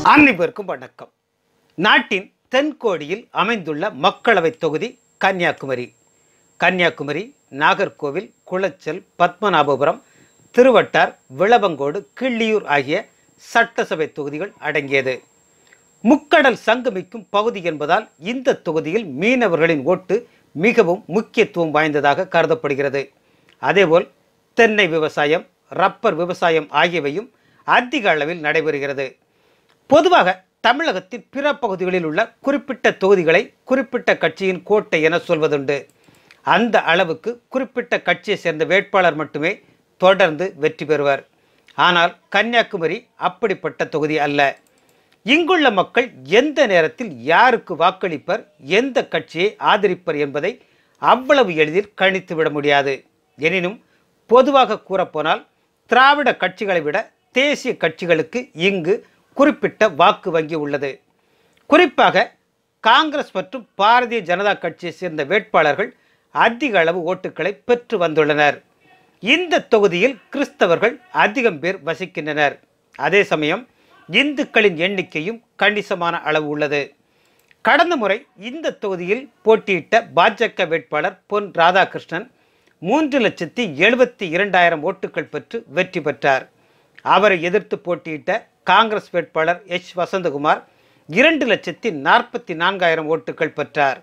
அனைவருக்கும் வணக்கம் நாட்டின் தென்கோடியில் அமைந்துள்ள மக்களவைத் தொகுதி கன்னியாகுமரி கன்னியாகுமரி நாகர்கோவில் குளச்சல் பத்மநாபபுரம் திருவட்டார் விளவங்கோடு கிள்ளியூர் ஆகிய சட்டசபை தொகுதிகள் அடங்கியது முக்கடல் சங்கமிக்கும் பகுதி என்பதால் இந்த தொகுதியில் மீனவர்களின் ஓட்டு மிகவும் முக்கியத்துவம் வாய்ந்ததாக கருதப்படுகிறது அதேபோல் தென்னை விவசாயம் ரப்பர் விவசாயம் ஆகியவையும் அதிக அளவில் நடைபெறுகிறது பொதுவாக தமிழகத்தின் பிற பகுதிகளில் உள்ள குறிப்பிட்ட தொகுதிகளை குறிப்பிட்ட கட்சியின் கோட்டை என சொல்வதுண்டு அந்த அளவுக்கு குறிப்பிட்ட கட்சியை சேர்ந்த வேட்பாளர் மட்டுமே தொடர்ந்து வெற்றி பெறுவர் ஆனால் கன்னியாகுமரி அப்படிப்பட்ட தொகுதி அல்ல இங்குள்ள மக்கள் எந்த நேரத்தில் யாருக்கு வாக்களிப்பர் எந்த கட்சியை ஆதரிப்பர் என்பதை அவ்வளவு எளிதில் கணித்து விட முடியாது எனினும் பொதுவாக கூறப்போனால் திராவிட கட்சிகளை விட தேசிய கட்சிகளுக்கு இங்கு குறிப்பிட்ட வாக்கு வங்கி உள்ளது குறிப்பாக காங்கிரஸ் மற்றும் பாரதிய ஜனதா கட்சியை சேர்ந்த வேட்பாளர்கள் அதிக அளவு ஓட்டுகளை பெற்று வந்துள்ளனர் இந்த தொகுதியில் கிறிஸ்தவர்கள் அதிகம் பேர் வசிக்கின்றனர் அதே சமயம் இந்துக்களின் எண்ணிக்கையும் கணிசமான அளவு உள்ளது கடந்த முறை இந்த தொகுதியில் போட்டியிட்ட பாஜக வேட்பாளர் பொன் ராதாகிருஷ்ணன் மூன்று லட்சத்தி எழுபத்தி இரண்டாயிரம் ஓட்டுகள் பெற்று வெற்றி பெற்றார் அவரை எதிர்த்து போட்டியிட்ட காங்கிரஸ் வேட்பாளர் எச் வசந்தகுமார் இரண்டு லட்சத்தி நாற்பத்தி நான்காயிரம் ஓட்டுகள் பெற்றார்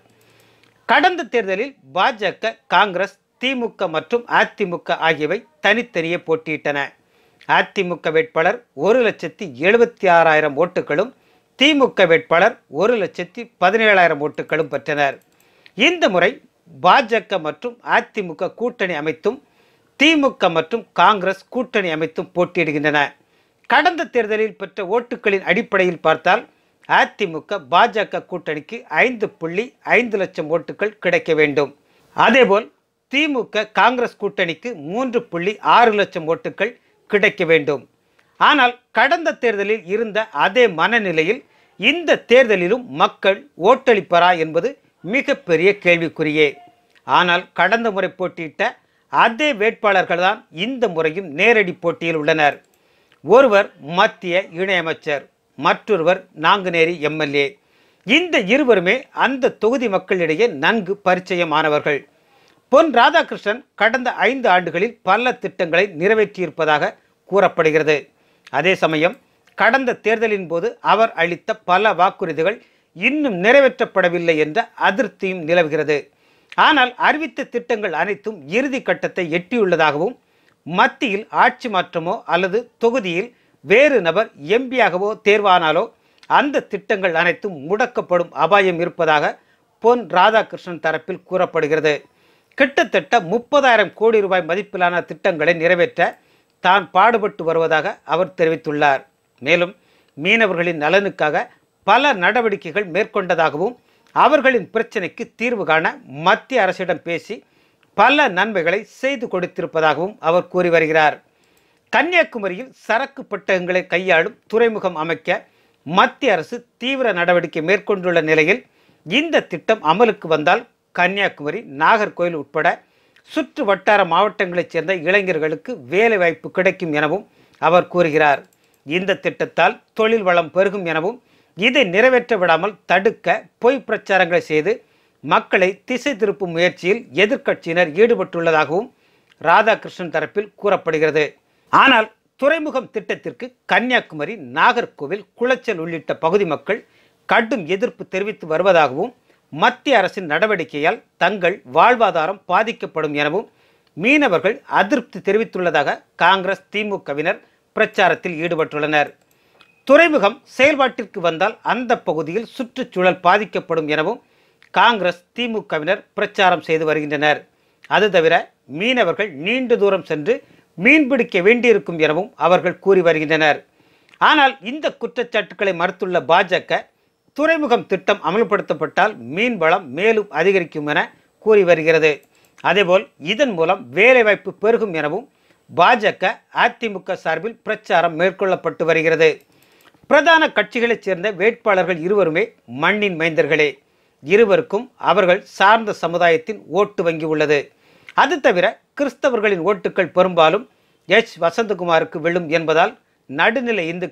கடந்த தேர்தலில் பாஜக காங்கிரஸ் திமுக மற்றும் அதிமுக ஆகியவை தனித்தனியே போட்டியிட்டன அதிமுக வேட்பாளர் ஒரு லட்சத்தி எழுபத்தி ஆறாயிரம் ஓட்டுகளும் திமுக வேட்பாளர் ஒரு லட்சத்தி பதினேழாயிரம் ஓட்டுகளும் பெற்றனர் இந்த முறை பாஜக மற்றும் அதிமுக கூட்டணி அமைத்தும் திமுக மற்றும் காங்கிரஸ் கூட்டணி அமைத்தும் போட்டியிடுகின்றன கடந்த தேர்தலில் பெற்ற ஓட்டுகளின் அடிப்படையில் பார்த்தால் அதிமுக பாஜக கூட்டணிக்கு ஐந்து புள்ளி ஐந்து லட்சம் ஓட்டுகள் கிடைக்க வேண்டும் அதேபோல் திமுக காங்கிரஸ் கூட்டணிக்கு மூன்று புள்ளி ஆறு லட்சம் ஓட்டுகள் கிடைக்க வேண்டும் ஆனால் கடந்த தேர்தலில் இருந்த அதே மனநிலையில் இந்த தேர்தலிலும் மக்கள் ஓட்டளிப்பரா என்பது மிகப்பெரிய கேள்விக்குறியே ஆனால் கடந்த முறை போட்டியிட்ட அதே வேட்பாளர்கள் தான் இந்த முறையும் நேரடி போட்டியில் உள்ளனர் ஒருவர் மத்திய இணையமைச்சர் மற்றொருவர் நாங்குநேரி எம்எல்ஏ இந்த இருவருமே அந்த தொகுதி மக்களிடையே நன்கு பரிச்சயமானவர்கள் பொன் ராதாகிருஷ்ணன் கடந்த ஐந்து ஆண்டுகளில் பல திட்டங்களை நிறைவேற்றியிருப்பதாக கூறப்படுகிறது அதே சமயம் கடந்த தேர்தலின் போது அவர் அளித்த பல வாக்குறுதிகள் இன்னும் நிறைவேற்றப்படவில்லை என்ற அதிருப்தியும் நிலவுகிறது ஆனால் அறிவித்த திட்டங்கள் அனைத்தும் இறுதி கட்டத்தை எட்டியுள்ளதாகவும் மத்தியில் ஆட்சி மாற்றமோ அல்லது தொகுதியில் வேறு நபர் எம்பியாகவோ தேர்வானாலோ அந்த திட்டங்கள் அனைத்தும் முடக்கப்படும் அபாயம் இருப்பதாக பொன் ராதாகிருஷ்ணன் தரப்பில் கூறப்படுகிறது கிட்டத்தட்ட முப்பதாயிரம் கோடி ரூபாய் மதிப்பிலான திட்டங்களை நிறைவேற்ற தான் பாடுபட்டு வருவதாக அவர் தெரிவித்துள்ளார் மேலும் மீனவர்களின் நலனுக்காக பல நடவடிக்கைகள் மேற்கொண்டதாகவும் அவர்களின் பிரச்சனைக்கு தீர்வு காண மத்திய அரசிடம் பேசி பல நன்மைகளை செய்து கொடுத்திருப்பதாகவும் அவர் கூறி வருகிறார் கன்னியாகுமரியில் சரக்கு பெட்டகங்களை கையாளும் துறைமுகம் அமைக்க மத்திய அரசு தீவிர நடவடிக்கை மேற்கொண்டுள்ள நிலையில் இந்த திட்டம் அமலுக்கு வந்தால் கன்னியாகுமரி நாகர்கோயில் உட்பட சுற்று வட்டார மாவட்டங்களைச் சேர்ந்த இளைஞர்களுக்கு வேலைவாய்ப்பு கிடைக்கும் எனவும் அவர் கூறுகிறார் இந்த திட்டத்தால் தொழில் வளம் பெருகும் எனவும் இதை நிறைவேற்ற விடாமல் தடுக்க பொய் பிரச்சாரங்களை செய்து மக்களை திசை திருப்பும் முயற்சியில் எதிர்க்கட்சியினர் ஈடுபட்டுள்ளதாகவும் ராதாகிருஷ்ணன் தரப்பில் கூறப்படுகிறது ஆனால் துறைமுகம் திட்டத்திற்கு கன்னியாகுமரி நாகர்கோவில் குளச்சல் உள்ளிட்ட பகுதி மக்கள் கடும் எதிர்ப்பு தெரிவித்து வருவதாகவும் மத்திய அரசின் நடவடிக்கையால் தங்கள் வாழ்வாதாரம் பாதிக்கப்படும் எனவும் மீனவர்கள் அதிருப்தி தெரிவித்துள்ளதாக காங்கிரஸ் திமுகவினர் பிரச்சாரத்தில் ஈடுபட்டுள்ளனர் துறைமுகம் செயல்பாட்டிற்கு வந்தால் அந்த பகுதியில் சுற்றுச்சூழல் பாதிக்கப்படும் எனவும் காங்கிரஸ் திமுகவினர் பிரச்சாரம் செய்து வருகின்றனர் அது தவிர மீனவர்கள் நீண்ட தூரம் சென்று மீன்பிடிக்க வேண்டியிருக்கும் எனவும் அவர்கள் கூறி வருகின்றனர் ஆனால் இந்த குற்றச்சாட்டுக்களை மறுத்துள்ள பாஜக துறைமுகம் திட்டம் அமல்படுத்தப்பட்டால் மீன் வளம் மேலும் அதிகரிக்கும் என கூறி வருகிறது அதேபோல் இதன் மூலம் வேலைவாய்ப்பு பெருகும் எனவும் பாஜக அதிமுக சார்பில் பிரச்சாரம் மேற்கொள்ளப்பட்டு வருகிறது பிரதான கட்சிகளைச் சேர்ந்த வேட்பாளர்கள் இருவருமே மண்ணின் மைந்தர்களே இருவருக்கும் அவர்கள் சார்ந்த சமுதாயத்தின் ஓட்டு வங்கி உள்ளது அது தவிர கிறிஸ்தவர்களின் ஓட்டுக்கள் பெரும்பாலும் எச் வசந்தகுமாருக்கு விழும் என்பதால் நடுநிலை இந்துக்கள்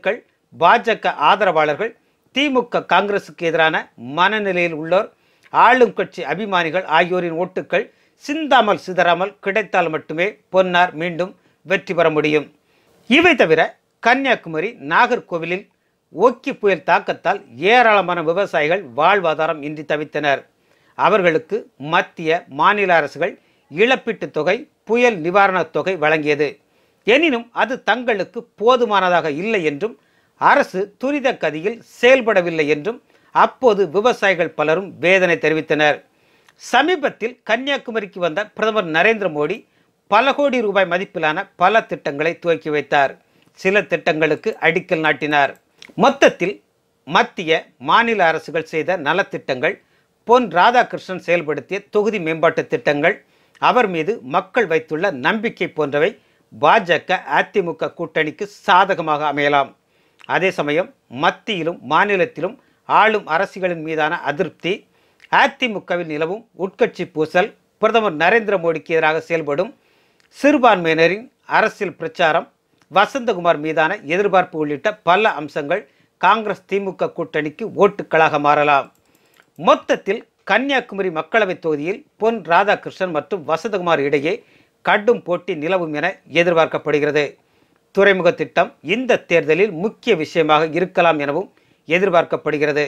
பாஜக ஆதரவாளர்கள் திமுக காங்கிரசுக்கு எதிரான மனநிலையில் உள்ளோர் ஆளும் கட்சி அபிமானிகள் ஆகியோரின் ஓட்டுக்கள் சிந்தாமல் சிதறாமல் கிடைத்தால் மட்டுமே பொன்னார் மீண்டும் வெற்றி பெற முடியும் இவை தவிர கன்னியாகுமரி நாகர்கோவிலில் ஓக்கி புயல் தாக்கத்தால் ஏராளமான விவசாயிகள் வாழ்வாதாரம் இன்றி தவித்தனர் அவர்களுக்கு மத்திய மாநில அரசுகள் இழப்பீட்டுத் தொகை புயல் நிவாரணத் தொகை வழங்கியது எனினும் அது தங்களுக்கு போதுமானதாக இல்லை என்றும் அரசு துரித கதியில் செயல்படவில்லை என்றும் அப்போது விவசாயிகள் பலரும் வேதனை தெரிவித்தனர் சமீபத்தில் கன்னியாகுமரிக்கு வந்த பிரதமர் நரேந்திர மோடி பல கோடி ரூபாய் மதிப்பிலான பல திட்டங்களை துவக்கி வைத்தார் சில திட்டங்களுக்கு அடிக்கல் நாட்டினார் மொத்தத்தில் மத்திய மாநில அரசுகள் செய்த நலத்திட்டங்கள் பொன் ராதாகிருஷ்ணன் செயல்படுத்திய தொகுதி மேம்பாட்டு திட்டங்கள் அவர் மீது மக்கள் வைத்துள்ள நம்பிக்கை போன்றவை பாஜக அதிமுக கூட்டணிக்கு சாதகமாக அமையலாம் அதே சமயம் மத்தியிலும் மாநிலத்திலும் ஆளும் அரசுகளின் மீதான அதிருப்தி அதிமுகவில் நிலவும் உட்கட்சி பூசல் பிரதமர் நரேந்திர மோடிக்கு எதிராக செயல்படும் சிறுபான்மையினரின் அரசியல் பிரச்சாரம் வசந்தகுமார் மீதான எதிர்பார்ப்பு உள்ளிட்ட பல அம்சங்கள் காங்கிரஸ் திமுக கூட்டணிக்கு ஓட்டுக்களாக மாறலாம் மொத்தத்தில் கன்னியாகுமரி மக்களவைத் தொகுதியில் பொன் ராதாகிருஷ்ணன் மற்றும் வசந்தகுமார் இடையே கடும் போட்டி நிலவும் என எதிர்பார்க்கப்படுகிறது துறைமுக திட்டம் இந்த தேர்தலில் முக்கிய விஷயமாக இருக்கலாம் எனவும் எதிர்பார்க்கப்படுகிறது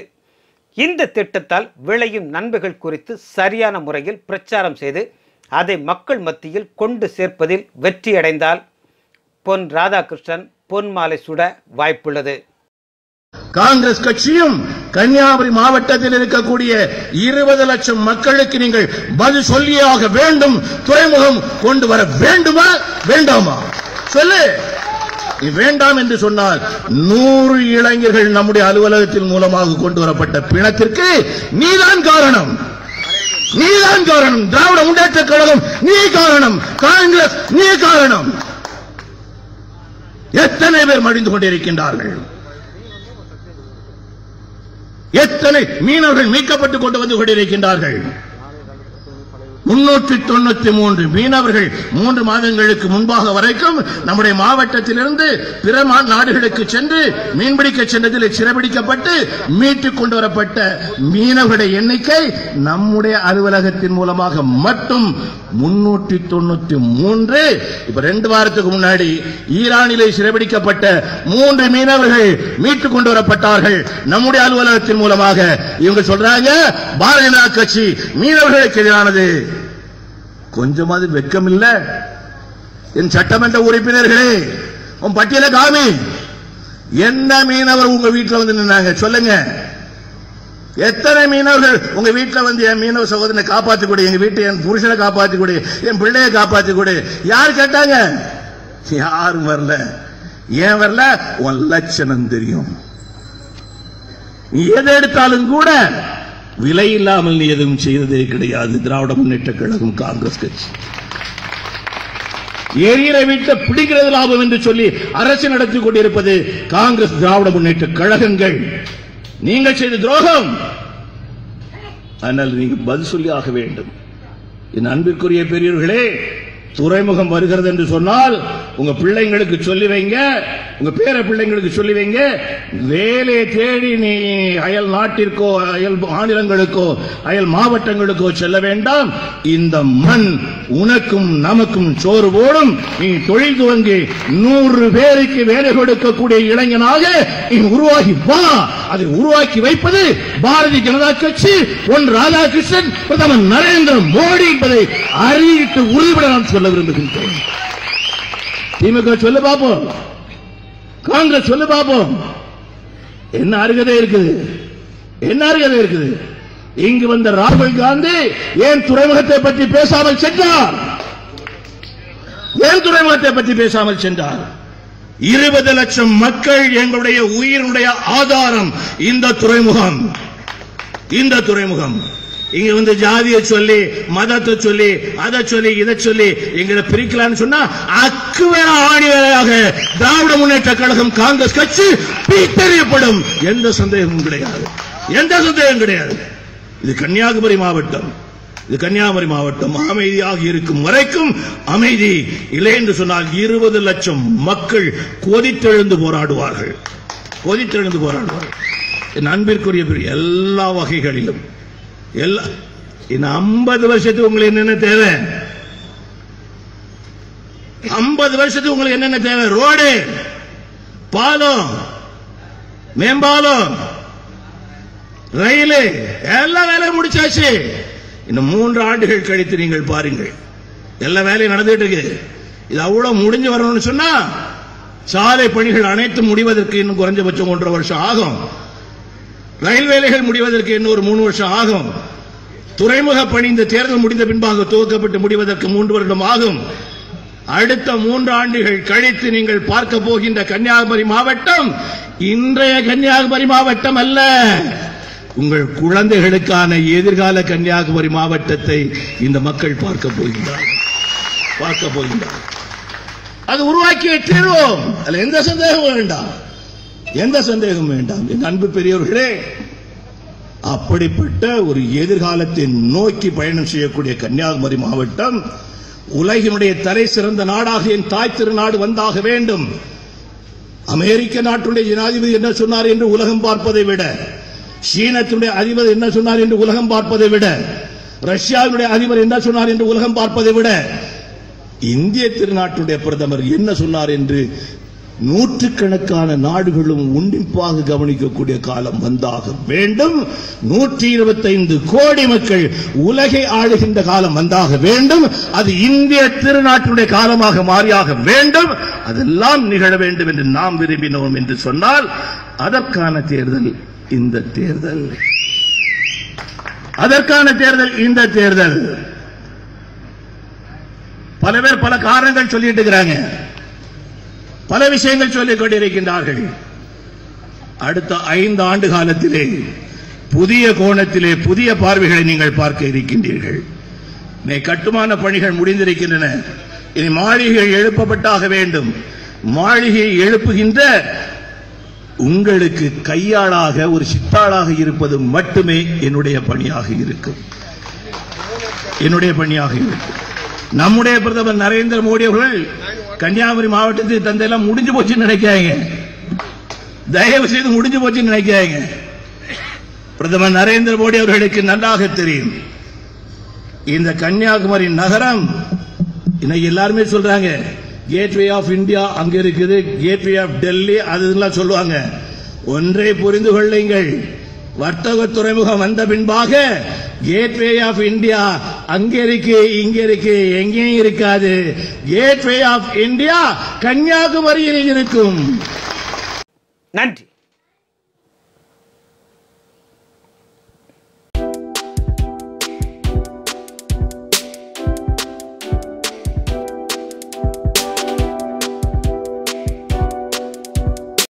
இந்த திட்டத்தால் விளையும் நன்மைகள் குறித்து சரியான முறையில் பிரச்சாரம் செய்து அதை மக்கள் மத்தியில் கொண்டு சேர்ப்பதில் வெற்றியடைந்தால் பொன் ராதாகிருஷ்ணன் பொன் மாலை சுட வாய்ப்புள்ளது காங்கிரஸ் கட்சியும் கன்னியாகுமரி மாவட்டத்தில் இருக்கக்கூடிய இருபது லட்சம் மக்களுக்கு நீங்கள் பதில் சொல்லியாக வேண்டும் துறைமுகம் கொண்டு வர வேண்டுமா வேண்டாமா சொல்லு நீ வேண்டாம் என்று சொன்னால் நூறு இளைஞர்கள் நம்முடைய அலுவலகத்தின் மூலமாக கொண்டு வரப்பட்ட பிணத்திற்கு நீதான் காரணம் நீதான் காரணம் திராவிட முன்னேற்ற கழகம் நீ காரணம் காங்கிரஸ் நீ காரணம் எத்தனை பேர் மடிந்து கொண்டிருக்கின்றார்கள் எத்தனை மீனவர்கள் மீட்கப்பட்டுக் கொண்டு வந்து கொண்டிருக்கின்றார்கள் முன்னூற்றி தொண்ணூத்தி மூன்று மீனவர்கள் மூன்று மாதங்களுக்கு முன்பாக வரைக்கும் நம்முடைய மாவட்டத்திலிருந்து பிற மா- நாடுகளுக்கு சென்று மீன்பிடிக்க சென்றதில் சிறைபிடிக்கப்பட்டு மீட்டுக் கொண்டு வரப்பட்ட மீனவர்களுடைய எண்ணிக்கை நம்முடைய அலுவலகத்தின் மூலமாக மட்டும் முன்னூற்றி தொண்ணூத்தி மூன்று இப்ப ரெண்டு வாரத்துக்கு முன்னாடி ஈரானிலே சிறைபிடிக்கப்பட்ட மூன்று மீனவர்கள் மீட்டுக் கொண்டு வரப்பட்டார்கள் நம்முடைய அலுவலகத்தின் மூலமாக இவங்க சொல்றாங்க பாரதிய ஜனதா கட்சி மீனவர்களுக்கு எதிரானது கொஞ்சமாவது வெக்கம் இல்ல என் சட்டமன்ற உறுப்பினர்களே உன் பட்டியல காமி என்ன மீனவர் உங்க வீட்டுல வந்து நின்னாங்க சொல்லுங்க எத்தனை மீனவர்கள் உங்க வீட்டுல வந்து என் மீனவ சகோதரனை காப்பாத்தி கொடு எங்க வீட்டை என் புருஷனை காப்பாத்தி கொடு என் பிள்ளையை காப்பாத்தி கொடு யார் கேட்டாங்க யாரும் வரல ஏன் வரல உன் லட்சணம் தெரியும் நீ எதை எடுத்தாலும் கூட விலை இல்லாமல் நீ எதுவும் செய்ததே கிடையாது திராவிட முன்னேற்ற கழகம் காங்கிரஸ் கட்சி எரியிற வீட்டை பிடிக்கிறது லாபம் என்று சொல்லி அரசு நடத்தி கொண்டிருப்பது காங்கிரஸ் திராவிட முன்னேற்ற கழகங்கள் நீங்கள் செய்த துரோகம் ஆனால் நீங்க பதில் சொல்லி ஆக வேண்டும் என் அன்பிற்குரிய பெரியவர்களே துறைமுகம் வருகிறது என்று சொன்னால் உங்க பிள்ளைங்களுக்கு சொல்லி வைங்க உங்க பேர பிள்ளைங்களுக்கு சொல்லி வைங்க வேலையை தேடி நீ அயல் நாட்டிற்கோ அயல் மாநிலங்களுக்கோ அயல் மாவட்டங்களுக்கோ செல்ல வேண்டாம் இந்த மண் உனக்கும் நமக்கும் சோறு போடும் நீ தொழில் துவங்கி நூறு பேருக்கு வேலை கொடுக்கக்கூடிய இளைஞனாக நீ உருவாகி வா அதை உருவாக்கி வைப்பது பாரதிய ஜனதா கட்சி பொன் ராதாகிருஷ்ணன் பிரதமர் நரேந்திர மோடி என்பதை அறிவித்து உறுதிபட நான் சொல்ல விரும்புகின்றேன் திமுக சொல்லு பார்ப்போம் காங்கிரஸ் சொல்லு பார்ப்போம் என்ன அருகதை இருக்குது என்ன அருகதை இருக்குது இங்கு வந்த ராகுல் காந்தி ஏன் துறைமுகத்தை பற்றி பேசாமல் சென்றார் ஏன் துறைமுகத்தை பற்றி பேசாமல் சென்றார் இருபது லட்சம் மக்கள் எங்களுடைய உயிரினுடைய ஆதாரம் இந்த துறைமுகம் இந்த துறைமுகம் இங்க வந்து ஜாதியை சொல்லி மதத்தை சொல்லி அதை சொல்லி இதை சொல்லி எங்களை பிரிக்கலாம்னு சொன்னா அக்கு வேற ஆணி வேலையாக திராவிட முன்னேற்ற கழகம் காங்கிரஸ் கட்சி பிரித்தறியப்படும் எந்த சந்தேகமும் கிடையாது எந்த சந்தேகம் கிடையாது இது கன்னியாகுமரி மாவட்டம் இது கன்னியாகுமரி மாவட்டம் அமைதியாக இருக்கும் வரைக்கும் அமைதி இல்லை என்று சொன்னால் இருபது லட்சம் மக்கள் கொதித்தெழுந்து போராடுவார்கள் கொதித்தெழுந்து போராடுவார் என் அன்பிற்குரிய பெரிய எல்லா வகைகளிலும் எல்லா இந்த ஐம்பது வருஷத்துக்கு உங்களுக்கு என்னென்ன தேவை ஐம்பது வருஷத்துக்கு உங்களுக்கு என்னென்ன தேவை ரோடு பாலம் மேம்பாலம் ரயிலு எல்லா வேலையும் முடிச்சாச்சு இன்னும் மூன்று ஆண்டுகள் கழித்து நீங்கள் பாருங்கள் எல்லா வேலையும் நடந்துட்டு இருக்கு இது அவ்வளவு முடிஞ்சு வரணும்னு சொன்னா சாலை பணிகள் அனைத்தும் முடிவதற்கு இன்னும் குறைஞ்சபட்சம் ஒன்றரை வருஷம் ஆகும் ரயில் வேலைகள் முடிவதற்கு இன்னும் ஒரு மூணு வருஷம் ஆகும் துறைமுக பணி இந்த தேர்தல் முடிந்த பின்பாக துவக்கப்பட்டு முடிவதற்கு மூன்று வருடம் ஆகும் அடுத்த மூன்று ஆண்டுகள் கழித்து நீங்கள் பார்க்க போகின்ற கன்னியாகுமரி மாவட்டம் இன்றைய கன்னியாகுமரி மாவட்டம் அல்ல உங்கள் குழந்தைகளுக்கான எதிர்கால கன்னியாகுமரி மாவட்டத்தை இந்த மக்கள் பார்க்க போகின்றார்கள் பார்க்க போகின்றார்கள் அது உருவாக்கிய தீர்வோம் அதுல எந்த சந்தேகமும் வேண்டாம் எந்த சந்தேகமும் வேண்டாம் என் அன்பு பெரியவர்களே அப்படிப்பட்ட ஒரு எதிர்காலத்தை நோக்கி பயணம் செய்யக்கூடிய கன்னியாகுமரி மாவட்டம் உலகினுடைய தலை சிறந்த நாடாக என் தாய் திருநாடு வந்தாக வேண்டும் அமெரிக்க நாட்டுடைய ஜனாதிபதி என்ன சொன்னார் என்று உலகம் பார்ப்பதை விட சீனத்தினுடைய அதிபர் என்ன சொன்னார் என்று உலகம் பார்ப்பதை விட ரஷ்யாவினுடைய அதிபர் என்ன சொன்னார் என்று உலகம் பார்ப்பதை விட இந்திய திருநாட்டுடைய பிரதமர் என்ன சொன்னார் என்று நூற்றுக்கணக்கான நாடுகளும் உன்னிப்பாக கவனிக்கக்கூடிய காலம் வந்தாக வேண்டும் நூற்றி இருபத்தைந்து கோடி மக்கள் உலகை ஆளுகின்ற காலம் வந்தாக வேண்டும் அது இந்திய திருநாட்டுடைய காலமாக மாறியாக வேண்டும் அதெல்லாம் நிகழ வேண்டும் என்று நாம் விரும்பினோம் என்று சொன்னால் அதற்கான தேர்தல் இந்த தேர்தல் அதற்கான தேர்தல் இந்த தேர்தல் பல பேர் பல காரணங்கள் சொல்லிட்டு இருக்கிறாங்க பல விஷயங்கள் சொல்லிக் கொண்டிருக்கின்றார்கள் அடுத்த ஐந்து ஆண்டு காலத்திலே புதிய கோணத்திலே புதிய பார்வைகளை நீங்கள் பார்க்க இருக்கின்றீர்கள் இனி கட்டுமான பணிகள் முடிந்திருக்கின்றன இனி மாளிகைகள் எழுப்பப்பட்டாக வேண்டும் மாளிகையை எழுப்புகின்ற உங்களுக்கு கையாளாக ஒரு சித்தாளாக இருப்பது மட்டுமே என்னுடைய பணியாக இருக்கும் என்னுடைய பணியாக இருக்கும் நம்முடைய பிரதமர் நரேந்திர மோடி அவர்கள் கன்னியாகுமரி மாவட்டத்தில் தந்தையெல்லாம் முடிஞ்சு போச்சுன்னு நினைக்காங்க தயவு செய்து முடிஞ்சு போச்சுன்னு நினைக்காங்க பிரதமர் நரேந்திர மோடி அவர்களுக்கு நன்றாக தெரியும் இந்த கன்னியாகுமரி நகரம் இன்னைக்கு எல்லாருமே சொல்றாங்க கேட்வே ஆஃப் இந்தியா அங்க இருக்குது கேட்வே ஆஃப் டெல்லி அது இதெல்லாம் சொல்லுவாங்க ஒன்றை புரிந்து கொள்ளுங்கள் வர்த்தக துறைமுகம் வந்த பின்பாக கேட்வே ஆஃப் இந்தியா அங்க இருக்கு இங்க இருக்கு எங்கேயும் இருக்காது கேட்வே ஆஃப் இந்தியா கன்னியாகுமரியில் இருக்கும் நன்றி